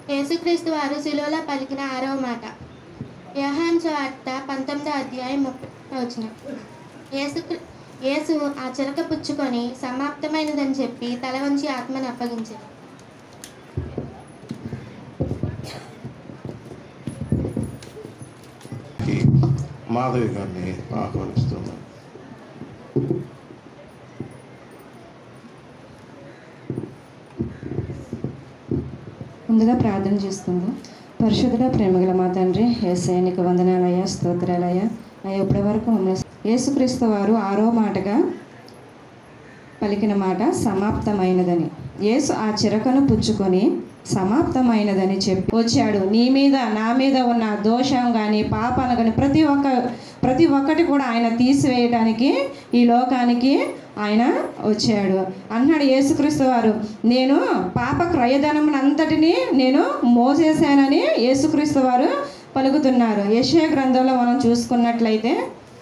యేసుక్రీస్తు వారు శిలువలో పలికిన ఆరవ మాట యోహాన్ వార్త పంతొమ్మిదో అధ్యాయం ముప్పై వచ్చిన యేసు యేసు ఆ చిలక పుచ్చుకొని సమాప్తమైనదని చెప్పి తల వంచి ఆత్మను అప్పగించారు కి మాధవి గారిని ఆహ్వానిస్తున్నాను ముందుగా ప్రార్థన చేసుకుందాం పరిశుద్ధుడ ప్రేమగల మా తండ్రి ఏసయ్య నీకు వందనాలయ్యా స్తోత్రాలయ్యా అయ్యా ఇప్పటి వరకు మమ్మల్ని యేసుక్రీస్తు వారు ఆరో మాటగా పలికిన మాట సమాప్తమైనదని యేసు ఆ చిరకను పుచ్చుకొని సమాప్తమైనదని చెప్పి వచ్చాడు నీ మీద నా మీద ఉన్న దోషం కానీ పాపాలు కానీ ప్రతి ఒక్క ప్రతి ఒక్కటి కూడా ఆయన తీసివేయడానికి ఈ లోకానికి ఆయన వచ్చాడు అన్నాడు యేసుక్రీస్తు వారు నేను పాప క్రయధనమునంతటిని నేను మోసేశానని యేసుక్రీస్తు వారు పలుకుతున్నారు యెషయా గ్రంథంలో మనం చూసుకున్నట్లయితే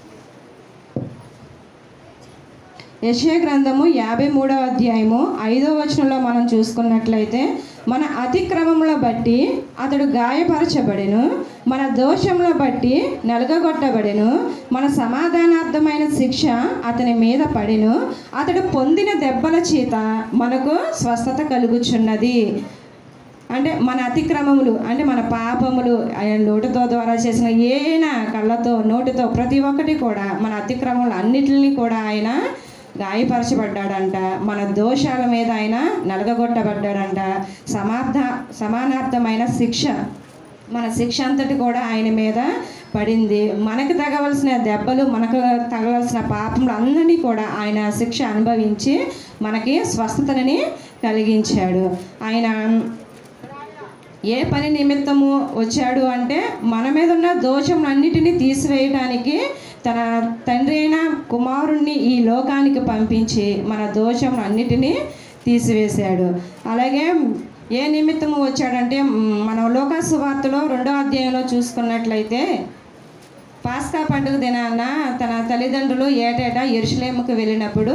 యెషయా గ్రంథము యాభై మూడవ అధ్యాయము ఐదవ వచనంలో మనం చూసుకున్నట్లయితే మన అతిక్రమముల బట్టి అతడు గాయపరచబడెను మన దోషముల బట్టి నలుగగొట్టబడెను మన సమాధానార్థమైన శిక్ష అతని మీద పడెను అతడు పొందిన దెబ్బల చేత మనకు స్వస్థత కలుగుచున్నది అంటే మన అతిక్రమములు అంటే మన పాపములు ఆయన నోటితో ద్వారా చేసిన ఏనా కళ్ళతో నోటితో ప్రతి ఒక్కటి కూడా మన అతిక్రమములు అన్నిటిని కూడా ఆయన గాయపరచబడ్డాడంట మన దోషాల మీద ఆయన నలగగొట్టబడ్డాడంట సమార్థ సమానార్థమైన శిక్ష మన శిక్ష అంతటి కూడా ఆయన మీద పడింది మనకు తగవలసిన దెబ్బలు మనకు తగవలసిన పాపములు అందరినీ కూడా ఆయన శిక్ష అనుభవించి మనకి స్వస్థతని కలిగించాడు ఆయన ఏ పని నిమిత్తము వచ్చాడు అంటే మన మీద ఉన్న దోషం అన్నిటినీ తీసివేయడానికి తన తండ్రి అయిన కుమారుణ్ణి ఈ లోకానికి పంపించి మన దోషం అన్నిటినీ తీసివేశాడు అలాగే ఏ నిమిత్తము వచ్చాడంటే మ్, మన లోకాసు వార్తలో రెండో అధ్యాయంలో చూసుకున్నట్లయితే పాస్కా పండుగ దినాన తన తల్లిదండ్రులు ఏటేటా ఎరుసలేముకు వెళ్ళినప్పుడు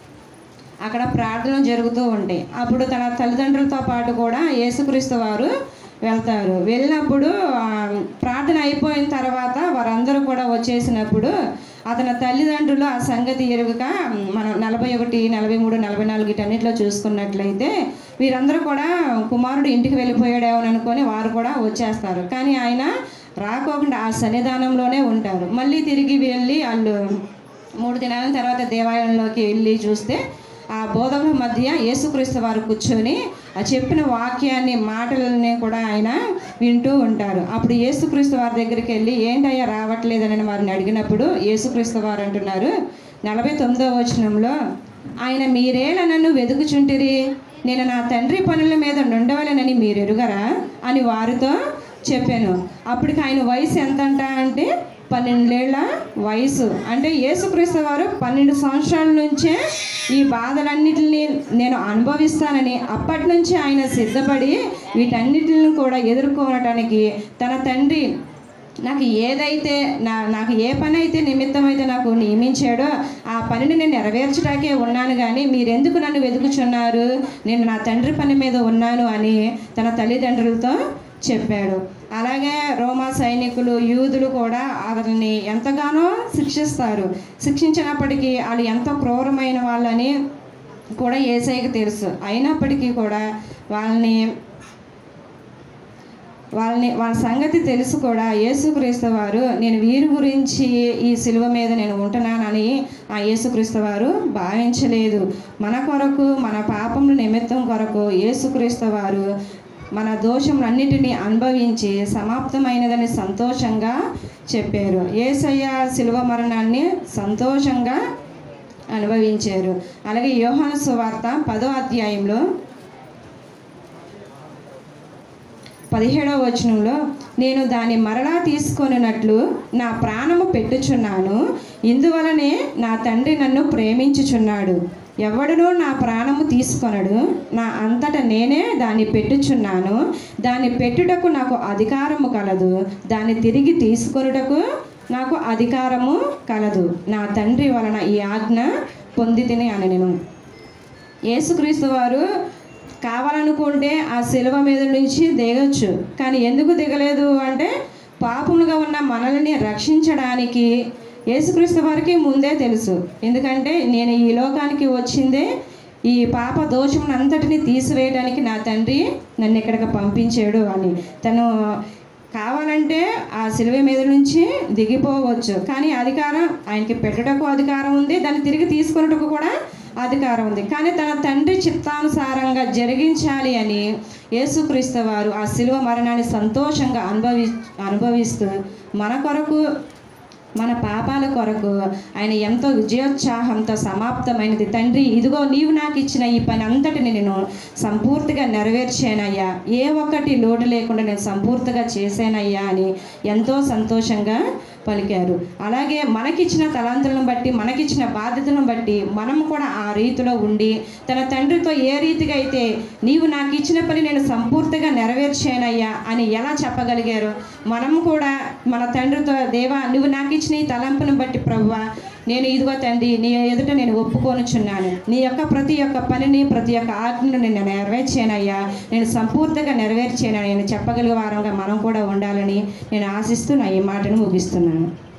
అక్కడ ప్రార్థన జరుగుతూ ఉంటాయి అప్పుడు తన తల్లిదండ్రులతో పాటు కూడా యేసుక్రీస్తు వారు వెళ్తారు వెళ్ళినప్పుడు ఆ, ప్రార్థన అయిపోయిన తర్వాత వారందరూ కూడా వచ్చేసినప్పుడు అతని తల్లిదండ్రులు ఆ సంగతి ఎరుగక మనం నలభై ఒకటి నలభై మూడు నలభై నాలుగు వీటన్నిటిలో చూసుకున్నట్లయితే వీరందరూ కూడా కుమారుడు ఇంటికి వెళ్ళిపోయాడేమని అనుకొని వారు కూడా వచ్చేస్తారు కానీ ఆయన రాకోకుండా ఆ సన్నిధానంలోనే ఉంటారు మళ్ళీ తిరిగి వెళ్ళి వాళ్ళు మూడు దినాల తర్వాత దేవాలయంలోకి వెళ్ళి చూస్తే ఆ బోధకుల మధ్య యేసుక్రీస్తు వారు కూర్చొని ఆ చెప్పిన వాక్యాన్ని మాటలని కూడా ఆయన వింటూ ఉంటారు అప్పుడు యేసుక్రీస్తు వారి దగ్గరికి వెళ్ళి ఏంటయ్యా రావట్లేదని వారిని అడిగినప్పుడు యేసుక్రీస్తు వారు అంటున్నారు నలభై తొమ్మిదో వచనంలో ఆయన మీరేలా నన్ను వెతుకుచుంటిరి నేను నా తండ్రి పనుల మీద నుండవలనని మీరు ఎరుగరా అని వారితో చెప్పాను అప్పటికి ఆయన వయసు ఎంత అంట అంటే పన్నెండేళ్ల వయసు అంటే యేసుక్రీస్తు వారు పన్నెండు సంవత్సరాల నుంచే ఈ బాధలన్నిటిని నేను అనుభవిస్తానని అప్పటి నుంచి ఆయన సిద్ధపడి వీటన్నిటిని కూడా ఎదుర్కోవటానికి తన తండ్రి నాకు ఏదైతే నా నాకు ఏ పని అయితే నిమిత్తమైతే నాకు నియమించాడో ఆ పనిని నేను నెరవేర్చడానికే ఉన్నాను కానీ మీరెందుకు నన్ను వెతుకుచున్నారు నేను నా తండ్రి పని మీద ఉన్నాను అని తన తల్లిదండ్రులతో చెప్పాడు అలాగే రోమా సైనికులు యూదులు కూడా అతన్ని ఎంతగానో శిక్షిస్తారు శిక్షించినప్పటికీ వాళ్ళు ఎంతో క్రూరమైన వాళ్ళని కూడా ఏసైకి తెలుసు అయినప్పటికీ కూడా వాళ్ళని వాళ్ళని వాళ్ళ సంగతి తెలుసు కూడా యేసుక్రీస్తు వారు నేను వీరి గురించి ఈ సిలువ మీద నేను ఉంటున్నానని ఆ యేసుక్రీస్తు వారు భావించలేదు మన కొరకు మన పాపముల నిమిత్తం కొరకు యేసుక్రీస్తు వారు మన దోషములన్నిటినీ అనుభవించి సమాప్తమైనదని సంతోషంగా చెప్పారు ఏసయ్య శిలువ మరణాన్ని సంతోషంగా అనుభవించారు అలాగే యోహాను సువార్త పదో అధ్యాయంలో పదిహేడవ వచనంలో నేను దాన్ని మరలా తీసుకొనున్నట్లు నా ప్రాణము పెట్టుచున్నాను ఇందువలనే నా తండ్రి నన్ను ప్రేమించుచున్నాడు ఎవడునూ నా ప్రాణము తీసుకొనడు నా అంతట నేనే దాన్ని పెట్టుచున్నాను దాన్ని పెట్టుటకు నాకు అధికారము కలదు దాన్ని తిరిగి తీసుకొనుటకు నాకు అధికారము కలదు నా తండ్రి వలన ఈ ఆజ్ఞ పొంది తిని అని నేను యేసుక్రీస్తు వారు కావాలనుకుంటే ఆ శిలువ మీద నుంచి దిగొచ్చు కానీ ఎందుకు దిగలేదు అంటే పాపములుగా ఉన్న మనల్ని రక్షించడానికి యేసుక్రీస్తు వారికి ముందే తెలుసు ఎందుకంటే నేను ఈ లోకానికి వచ్చిందే ఈ పాప దోషమును అంతటిని తీసివేయడానికి నా తండ్రి నన్ను ఇక్కడికి పంపించాడు అని తను కావాలంటే ఆ శిలువ మీద నుంచి దిగిపోవచ్చు కానీ అధికారం ఆయనకి పెట్టటకు అధికారం ఉంది దాన్ని తిరిగి తీసుకున్నట్టుకు కూడా అధికారం ఉంది కానీ తన తండ్రి చిత్తానుసారంగా జరిగించాలి అని యేసుక్రీస్తు వారు ఆ శిలువ మరణాన్ని సంతోషంగా అనుభవి అనుభవిస్తూ మన కొరకు మన పాపాల కొరకు ఆయన ఎంతో విజయోత్సాహంతో సమాప్తమైనది తండ్రి ఇదిగో నీవు నాకు ఇచ్చిన ఈ పని అంతటిని నేను సంపూర్తిగా నెరవేర్చానయ్యా ఏ ఒక్కటి లోటు లేకుండా నేను సంపూర్తిగా చేశానయ్యా అని ఎంతో సంతోషంగా పలికారు అలాగే మనకిచ్చిన తలాంతులను బట్టి మనకిచ్చిన బాధ్యతలను బట్టి మనం కూడా ఆ రీతిలో ఉండి తన తండ్రితో ఏ రీతిగా అయితే నీవు నాకు ఇచ్చిన పని నేను సంపూర్తిగా నెరవేర్చానయ్యా అని ఎలా చెప్పగలిగారు మనం కూడా మన తండ్రితో దేవా నువ్వు నాకు ఇచ్చిన ఈ తలంపును బట్టి ప్రవ్వా నేను ఇదిగో తండ్రి నీ ఎదుట నేను ఒప్పుకొనుచున్నాను నీ యొక్క ప్రతి ఒక్క పనిని ప్రతి ఒక్క ఆజ్ఞను నేను నెరవేర్చానయ్యా నేను సంపూర్తిగా నెరవేర్చానని నేను చెప్పగలిగే వారంగా మనం కూడా ఉండాలని నేను ఆశిస్తూ నా ఈ మాటను ముగిస్తున్నాను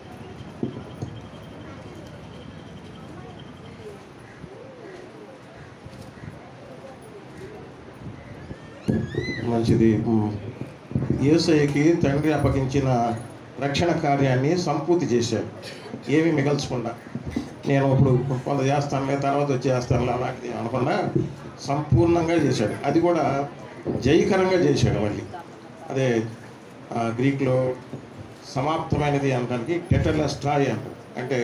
మంచిది ఉమ్. యేసయ్యకి తండ్రి అప్పగించిన రక్షణ కార్యాన్ని సంపూర్తి చేశాడు ఏమీ మిగల్చకుండా నేను ఇప్పుడు కొంత చేస్తానులే తర్వాత వచ్చి చేస్తానులే అలాంటిది అనకుండా సంపూర్ణంగా చేశాడు అది కూడా జయకరంగా చేశాడు మళ్ళీ అదే ఆ, గ్రీక్లో సమాప్తమైనది అనడానికి టెటలస్టాయ్ అంటారు అంటే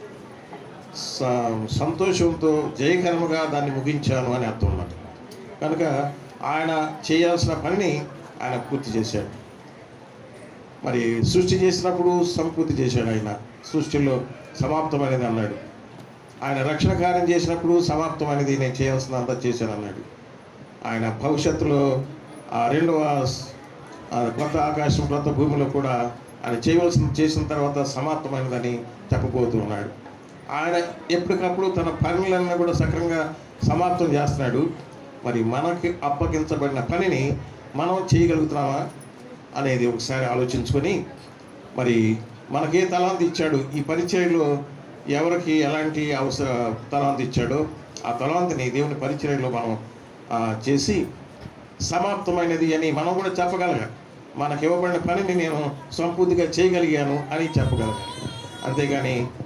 స- సంతోషంతో జయకరముగా దాన్ని ముగించాను అని అర్థం అన్నమాట కనుక ఆయన చేయాల్సిన పనిని ఆయన పూర్తి చేశాడు మరి సృష్టి చేసినప్పుడు సంపూర్తి చేశాడు ఆయన సృష్టిలో సమాప్తమైనది అన్నాడు ఆయన రక్షణ కార్యం చేసినప్పుడు సమాప్తమైనది నేను చేయాల్సినంత చేశాను అన్నాడు ఆయన భవిష్యత్తులో ఆ రెండవ స్- ఆ కొత్త ఆకాశం కొత్త భూమిలో కూడా ఆయన చేయవలసిన చేసిన తర్వాత సమాప్తమైనదని చెప్పబోతున్నాడు ఆయన ఎప్పటికప్పుడు తన పనులన్నీ కూడా సక్రంగా సమాప్తం చేస్తున్నాడు మరి మనకి అప్పగించబడిన పనిని మనం చేయగలుగుతున్నామా అనేది ఒకసారి ఆలోచించుకొని మరి మనకే తలాంతి ఇచ్చాడు ఈ పరిచయంలో ఎవరికి ఎలాంటి అవసర తలాంతి ఇచ్చాడో ఆ తలాంతిని దేవుని పరిచయంలో మనం ఆ, చేసి సమాప్తమైనది అని మనం కూడా చెప్పగలగాలి మనకి ఇవ్వబడిన పనిని నేను సంపూర్తిగా చేయగలిగాను అని చెప్పగలగాలి అంతేగాని